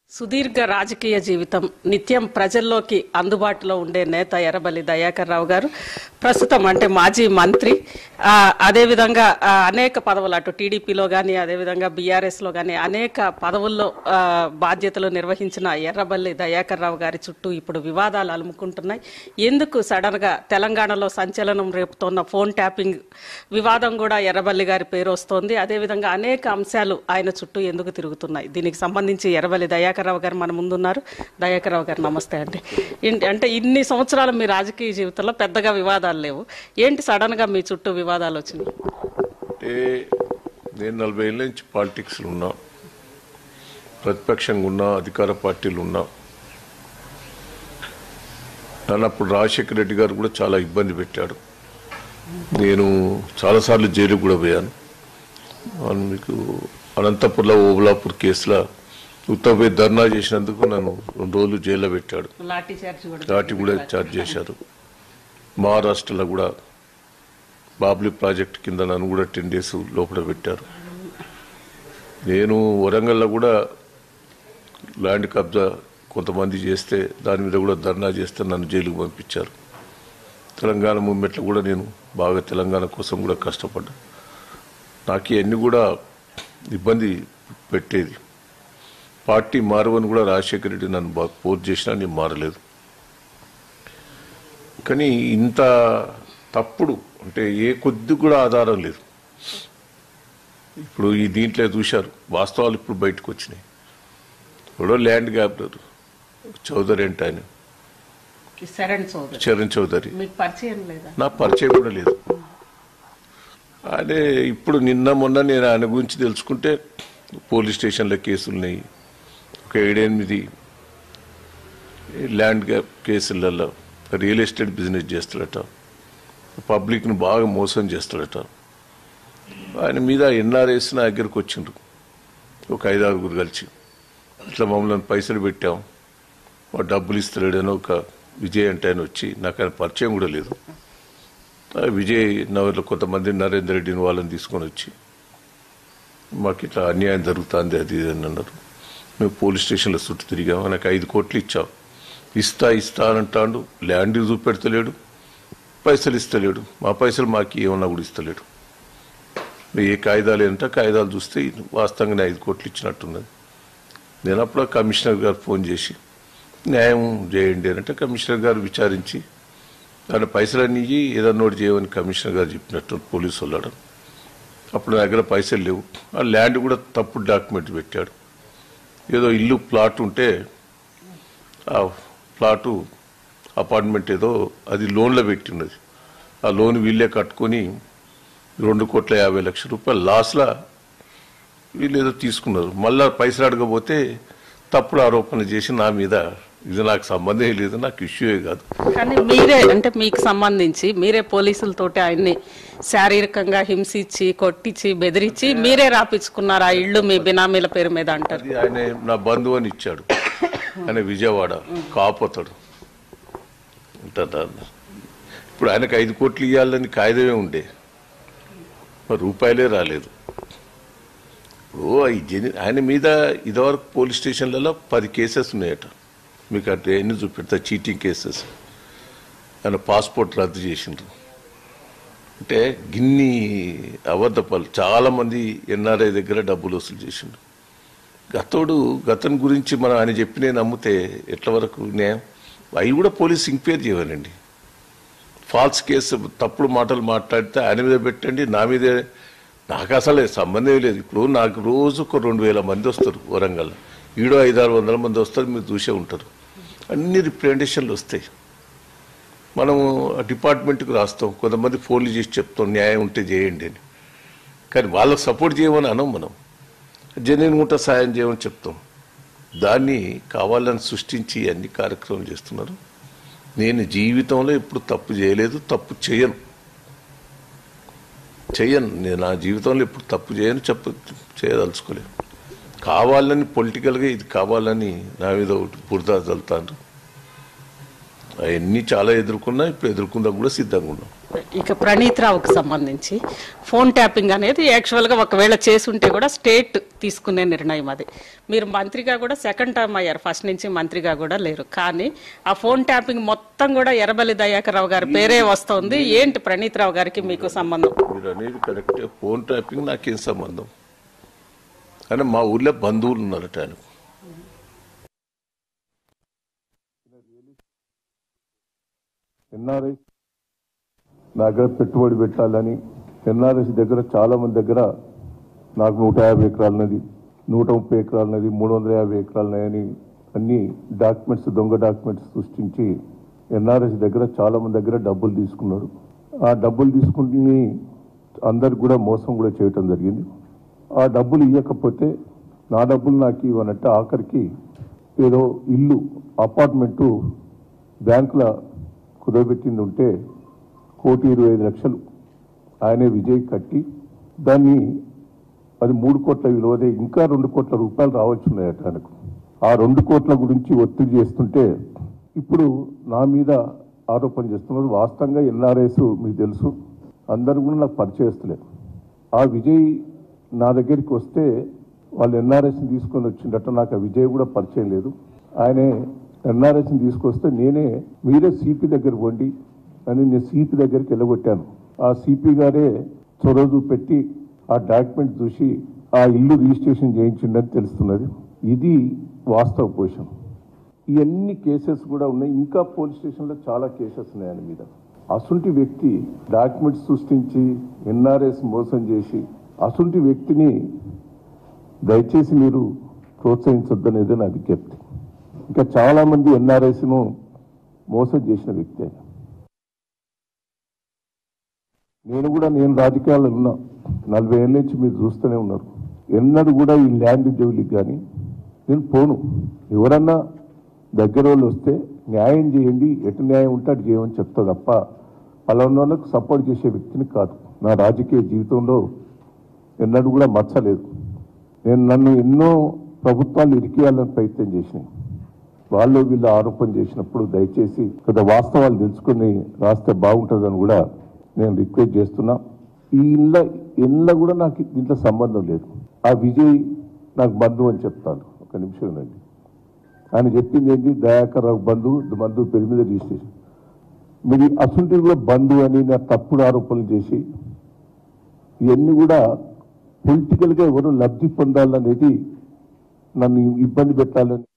సుదీర్ఘ రాజకీయ జీవితం నిత్యం ప్రజల్లోకి అందుబాటులో ఉండే నేత ఎర్రబల్లి దయాకర్ రావు గారు ప్రస్తుతం అంటే మాజీ మంత్రి ఆ, అదేవిధంగా ఆ, అనేక పదవులు అటు టీడీపీలో కానీ అదేవిధంగా బీఆర్ఎస్లో కానీ అనేక పదవుల్లో ఆ, బాధ్యతలు నిర్వహించిన ఎర్రబల్లి దయాకర్ రావు గారి చుట్టూ ఇప్పుడు వివాదాలు అలుముకుంటున్నాయి ఎందుకు సడన్గా తెలంగాణలో సంచలనం రేపుతోన్న ఫోన్ ట్యాపింగ్ వివాదం కూడా ఎర్రబల్లి గారి పేరు వస్తోంది అదేవిధంగా అనేక అంశాలు ఆయన చుట్టూ ఎందుకు తిరుగుతున్నాయి దీనికి సంబంధించి ఎర్రబల్లి దయాకర్ రావు గారు మన ముందున్నారు దయాకర్ రావు గారు నమస్తే అండి ఏంటి అంటే ఇన్ని సంవత్సరాలు మీ రాజకీయ జీవితంలో పెద్దగా వివాదాలు లేవు ఏంటి సడన్గా మీ చుట్టూ వివాదాలు వచ్చినాయి అంటే నేను నలభై ఏళ్ళ నుంచి పాలిటిక్స్లో ఉన్నా ప్రతిపక్షంగా ఉన్నా అధికార పార్టీలు ఉన్నా నన్ను అప్పుడు రాజశేఖర రెడ్డి గారు కూడా చాలా ఇబ్బంది పెట్టాడు నేను చాలాసార్లు జైలుకు కూడా పోయాను వాళ్ళు మీకు అనంతపురంలో ఓబులాపూర్ కేసులో ఉత్తరపోయి ధర్నా చేసినందుకు నన్ను రెండు రోజులు జైల్లో పెట్టాడు లాఠీ చార్జ్ కూడా దాటి కూడా చార్జ్ చేశారు మహారాష్ట్రలో కూడా బాబ్లీ ప్రాజెక్ట్ కింద నన్ను కూడా టెన్ డేస్ లోపల పెట్టారు నేను వరంగల్లో కూడా ల్యాండ్ కబ్జా కొంతమంది చేస్తే దాని మీద కూడా ధర్నా చేస్తే నన్ను జైలుకు పంపించారు తెలంగాణ మూమెంట్లో కూడా నేను బాగా తెలంగాణ కోసం కూడా కష్టపడ్డా నాకు ఇవన్నీ కూడా ఇబ్బంది పెట్టేది పార్టీ మారవని కూడా రాజశేఖర రెడ్డి నన్ను బాగా పోర్ చేసినా నేను మారలేదు కానీ ఇంత తప్పుడు అంటే ఏ కొద్ది కూడా ఆధారం లేదు ఇప్పుడు ఈ దీంట్లో చూశారు వాస్తవాలు ఇప్పుడు బయటకు వచ్చినాయి ఎవడో ల్యాండ్ గ్యాబ్లర్ చౌదరి అంటే ఆయన శరణ్ చౌదరి చరణ్ చౌదరి మీకు పరిచయం లేదా నా పరిచయం కూడా లేదు అదే ఇప్పుడు నిన్న మొన్న నేను ఆయన గురించి తెలుసుకుంటే పోలీస్ స్టేషన్లో కేసులున్నాయి ఒక ఏడెనిమిది ల్యాండ్ గ్యాప్ కేసులలో రియల్ ఎస్టేట్ బిజినెస్ చేస్తాడట పబ్లిక్ను బాగా మోసం చేస్తాడట ఆయన మీద ఎన్ఆర్ఎస్ నా దగ్గరకు వచ్చిండ్రు ఒక ఐదారుగురు కలిసి ఇట్లా మమ్మల్ని పైసలు పెట్టాం వాడు డబ్బులు ఇస్తలేడని ఒక విజయ్ అంటే ఆయన వచ్చి నాకు ఆయన పరిచయం కూడా లేదు ఆ విజయ్ నగర్లో కొంతమంది నరేందర్ రెడ్డిని వాళ్ళని తీసుకొని వచ్చి మాకు ఇట్లా అన్యాయం జరుగుతుంది అది ఇది అని అన్నారు మేము పోలీస్ స్టేషన్లో చుట్టూ తిరిగాము నాకు ఐదు కోట్లు ఇచ్చాం ఇస్తా ఇస్తా అని అంటాడు ల్యాండ్ చూపెడతలేడు పైసలు ఇస్తలేడు మా పైసలు మాకు ఏమన్నా కూడా ఇస్తలేడు ఏ కాగితాలు ఏంటంటే కాగితాలు చూస్తే వాస్తవంగానే ఐదు కోట్లు ఇచ్చినట్టున్నది నేను అప్పుడు ఆ కమిషనర్ గారు ఫోన్ చేసి న్యాయం చేయండి అని అంటే కమిషనర్ గారు విచారించి దాని పైసలన్నీ ఇయ్యి ఏదన్నా ఒకటి చేయమని కమిషనర్ గారు చెప్పినట్టు పోలీసు వాళ్ళాడు అప్పుడు నా దగ్గర పైసలు లేవు ఆ ల్యాండ్ కూడా తప్పుడు డాక్యుమెంట్ పెట్టాడు ఏదో ఇల్లు ప్లాట్ ఉంటే ఆ ప్లాటు అపార్ట్మెంట్ ఏదో అది లోన్లో పెట్టినది ఆ లోన్ వీళ్ళే కట్టుకొని రెండు కోట్ల యాభై లక్షల రూపాయలు లాస్లా వీళ్ళు ఏదో తీసుకున్నారు మళ్ళా పైసలు అడగబోతే తప్పుడు ఆరోపణ చేసి నా మీద ఇది నాకు సంబంధం లేదు నాకు ఇష్యూయే కాదు కానీ మీరే అంటే మీకు సంబంధించి మీరే పోలీసులతోటి ఆయన్ని శారీరకంగా హింసించి కొట్టించి బెదిరించి మీరే రాపించుకున్నారు ఆ ఇల్లు మీ బినామీల పేరు మీద అంటారు అది ఆయన నా బంధువు అని ఇచ్చాడు ఆయన విజయవాడ కాపోతాడు ఉంటాడా ఇప్పుడు ఆయనకు ఐదు కోట్లు ఇవ్వాలని కాగితమే ఉండే మరి రూపాయలే రాలేదు ఇప్పుడు ఈ జని ఆయన మీద ఇదివరకు పోలీస్ స్టేషన్లలో పది కేసెస్ ఉన్నాయట మీకు అంటే ఎన్ని చూపెడతా చీటింగ్ కేసెస్ ఆయన పాస్పోర్ట్ రద్దు చేసిండ్రు అంటే గిన్ని అబద్ధపాలు చాలా మంది ఎన్ఆర్ఐ దగ్గర డబ్బులు వసూలు చేసిండు గతోడు గతం గురించి మనం ఆయన చెప్పినే నమ్మితే ఎట్ల వరకు న్యాయం అవి కూడా పోలీస్ ఇంక్వైరీ చేయవాలండి ఫాల్స్ కేసు తప్పుడు మాటలు మాట్లాడితే ఆయన మీద పెట్టండి నా మీదే నాకు అసలు సంబంధం లేదు ఇప్పుడు నాకు రోజు ఒక రెండు వేల మంది వస్తారు వరంగల్ ఈడో ఐదారు వందల మంది వస్తారు మీరు చూసే ఉంటారు అన్ని రిప్రజెంటేషన్లు వస్తాయి మనము ఆ డిపార్ట్మెంట్కి రాస్తాం కొంతమంది ఫోన్లు చేసి చెప్తాం న్యాయం ఉంటే చేయండి అని కానీ వాళ్ళకి సపోర్ట్ చేయమని అనం మనం జెన్యున్ ఉంటే సాయం చేయమని చెప్తాం దాన్ని కావాలని సృష్టించి అన్ని కార్యక్రమాలు చేస్తున్నారు నేను జీవితంలో ఎప్పుడు తప్పు చేయలేదు తప్పు చేయను చెయ్యను నేను నా జీవితంలో ఎప్పుడు తప్పు చేయను చెప్ప చేయదలుచుకోలేదు కావాలని పొలిటికల్గా ఇది కావాలని నా మీద ఒకటి బురద చల్లుతాను అవన్నీ చాలా ఎదుర్కొన్నా ఇప్పుడు ఎదుర్కొందాం కూడా సిద్ధంగా ఉన్నాం ఇక ప్రణీత్ రావుకు సంబంధించి ఫోన్ ట్యాపింగ్ అనేది యాక్చువల్గా ఒకవేళ చేసుంటే కూడా స్టేట్ తీసుకునే నిర్ణయం అది మీరు మంత్రిగా కూడా సెకండ్ టర్మ్ అయ్యారు ఫస్ట్ నుంచి మంత్రిగా కూడా లేరు కానీ ఆ ఫోన్ ట్యాపింగ్ మొత్తం కూడా ఎర్రబల్లి దయాకర్ రావు గారి పేరే వస్తుంది ఏంటి ప్రణీత్ రావు గారికి మీకు సంబంధం మీరు అనేది కరెక్టే ఫోన్ ట్యాపింగ్ నాకేం సంబంధం కానీ మా ఊర్లో బంధువులు ఉన్నారట ఆయనకు ఎన్ఆర్ఐ నా దగ్గర పెట్టుబడి పెట్టాలని ఎన్ఆర్ఎస్ దగ్గర చాలా మంది దగ్గర నాకు నూట యాభై ఎకరాలన్నది నూట ముప్పై ఎకరాలన్నది మూడు వందల యాభై ఎకరాలన్నాయని అన్ని డాక్యుమెంట్స్ దొంగ డాక్యుమెంట్స్ సృష్టించి ఎన్ఆర్ఎస్ దగ్గర చాలా మంది దగ్గర డబ్బులు తీసుకున్నారు ఆ డబ్బులు తీసుకుని అందరికి కూడా మోసం కూడా చేయటం జరిగింది ఆ డబ్బులు ఇవ్వకపోతే నా డబ్బులు నాకు ఇవ్వనంటే ఆఖరికి ఏదో ఇల్లు అపార్ట్మెంటు బ్యాంకుల కుదరబెట్టింది ఉంటే కోటి ఇరవై ఐదు లక్షలు ఆయనే విజయ్ కట్టి దాన్ని అది మూడు కోట్ల విలువదే ఇంకా రెండు కోట్ల రూపాయలు రావచ్చు ఉన్నాయట ఆయనకు ఆ రెండు కోట్ల గురించి ఒత్తిడి చేస్తుంటే ఇప్పుడు నా మీద ఆరోపణ చేస్తున్నారు వాస్తవంగా ఎన్ఆర్ఎస్ మీకు తెలుసు అందరూ కూడా నాకు పరిచయస్తులే ఆ విజయ్ నా దగ్గరికి వస్తే వాళ్ళు ఎన్ఆర్ఎస్ని తీసుకొని వచ్చిండట నాకు ఆ విజయ్ కూడా పరిచయం లేదు ఆయనే ఎన్ఆర్ఎస్ని తీసుకొస్తే నేనే మీరే సిపి దగ్గర పోండి అని నేను సిపి దగ్గరికి వెళ్ళగొట్టాను ఆ సిపి గారే చొరవ చూపెట్టి ఆ డాక్యుమెంట్ చూసి ఆ ఇల్లు రిజిస్ట్రేషన్ చేయించిండని తెలుస్తున్నది ఇది వాస్తవ పోషం ఇవన్నీ కేసెస్ కూడా ఉన్నాయి ఇంకా పోలీస్ స్టేషన్లో చాలా కేసెస్ ఉన్నాయి ఆయన మీద అసుంటి వ్యక్తి డాక్యుమెంట్స్ సృష్టించి ఎన్ఆర్ఎస్ మోసం చేసి అసుంటి వ్యక్తిని దయచేసి మీరు ప్రోత్సహించొద్దనేది నా విజ్ఞప్తి ఇంకా చాలా మంది ఎన్ఆర్ఎస్ను మోసం చేసిన వ్యక్తి ఆయన నేను కూడా నేను రాజకీయాల్లో ఉన్నా నలభై ఏళ్ళ నుంచి మీరు చూస్తూనే ఉన్నారు ఎన్నడూ కూడా ఈ ల్యాండ్ జోలికి కానీ నేను పోను ఎవరన్నా దగ్గర వాళ్ళు వస్తే న్యాయం చేయండి ఎటు న్యాయం ఉంటే అటు చేయమని చెప్తా తప్ప పలానా వాళ్ళకు సపోర్ట్ చేసే వ్యక్తిని కాదు నా రాజకీయ జీవితంలో ఎన్నడూ కూడా మచ్చలేదు నేను నన్ను ఎన్నో ప్రభుత్వాలు ఇరికేయాలని ప్రయత్నం చేసినాయి వాళ్ళు వీళ్ళు ఆరోపణ చేసినప్పుడు దయచేసి కొంత వాస్తవాలు తెలుసుకుని రాస్తే బాగుంటుందని కూడా నేను రిక్వెస్ట్ చేస్తున్నా ఈ ఇళ్ళ ఇళ్ళ కూడా నాకు దీంట్లో సంబంధం లేదు ఆ విజయ్ నాకు బంధువు అని చెప్తాను ఒక నిమిషం వినండి ఆయన చెప్పింది ఏంటి దయాకర్ రావు బంధువు బంధువు పేరు మీద రిజిస్ట్రేషన్ మీరు అసంటి కూడా బంధువు అని నా తప్పుడు ఆరోపణలు చేసి ఇవన్నీ కూడా పొలిటికల్గా ఎవరు లబ్ధి పొందాలనేది నన్ను ఇబ్బంది పెట్టాలని